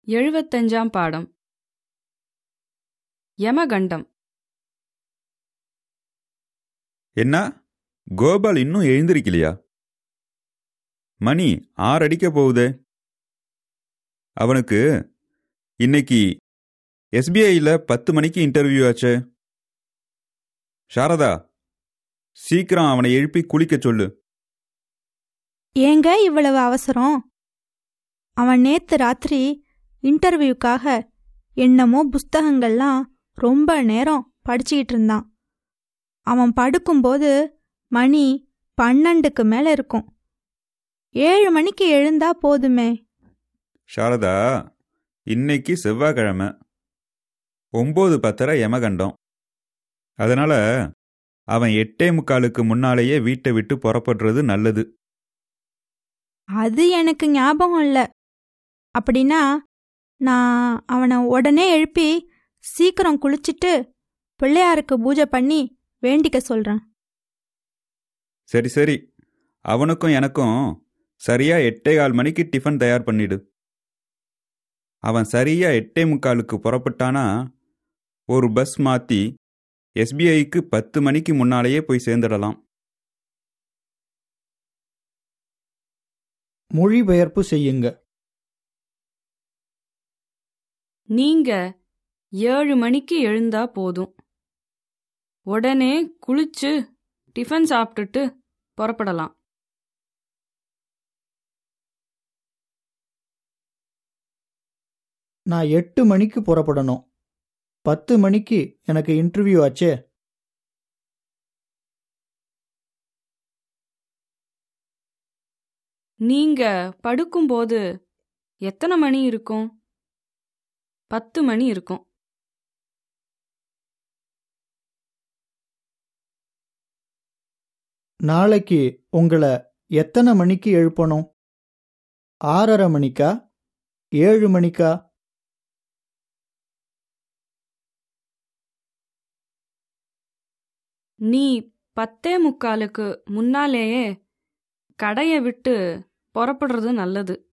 எழுபத்தஞ்சாம் பாடம் யமகண்டம் என்ன கோபால் இன்னும் எழுந்திருக்கலையா மணி ஆறடிக்க போகுதே அவனுக்கு இன்னைக்கு எஸ்பிஐயில் பத்து மணிக்கு இன்டர்வியூ ஆச்சே சாரதா சீக்கிரம் அவனை எழுப்பி குளிக்க சொல்லு ஏங்க இவ்வளவு அவசரம் அவன் நேத்து ராத்திரி இன்டர்வியூக்காக என்னமோ புஸ்தகங்கள்லாம் ரொம்ப நேரம் படிச்சுக்கிட்டு இருந்தான் அவன் படுக்கும்போது மணி பன்னெண்டுக்கு மேல இருக்கும் ஏழு மணிக்கு எழுந்தா போதுமே சாரதா இன்னைக்கு செவ்வாய்க்கிழமை ஒம்பது பத்தரை யமகண்டம் அதனால அவன் எட்டே முக்காலுக்கு முன்னாலேயே வீட்டை விட்டு புறப்படுறது நல்லது அது எனக்கு ஞாபகம் இல்ல அப்படின்னா நான் அவனை உடனே எழுப்பி சீக்கிரம் குளிச்சிட்டு பிள்ளையாருக்கு பூஜை பண்ணி வேண்டிக்க சொல்றேன் சரி சரி அவனுக்கும் எனக்கும் சரியா எட்டே கால் மணிக்கு டிஃபன் தயார் பண்ணிடு அவன் சரியா எட்டே முக்காலுக்கு புறப்பட்டானா ஒரு பஸ் மாத்தி எஸ்பிஐக்கு பத்து மணிக்கு முன்னாலேயே போய் சேர்ந்துடலாம் மொழிபெயர்ப்பு செய்யுங்க நீங்க ஏழு மணிக்கு எழுந்தா போதும் உடனே குளிச்சு டிஃபன் சாப்பிட்டுட்டு புறப்படலாம் நான் எட்டு மணிக்கு புறப்படணும் பத்து மணிக்கு எனக்கு இன்டர்வியூ ஆச்சே நீங்க படுக்கும்போது எத்தனை மணி இருக்கும் பத்து மணி இருக்கும் நாளைக்கு உங்களை எத்தனை மணிக்கு எழுப்பணும் ஆறரை மணிக்கா ஏழு மணிக்கா நீ பத்தே முக்காலுக்கு முன்னாலேயே கடைய விட்டு புறப்படுறது நல்லது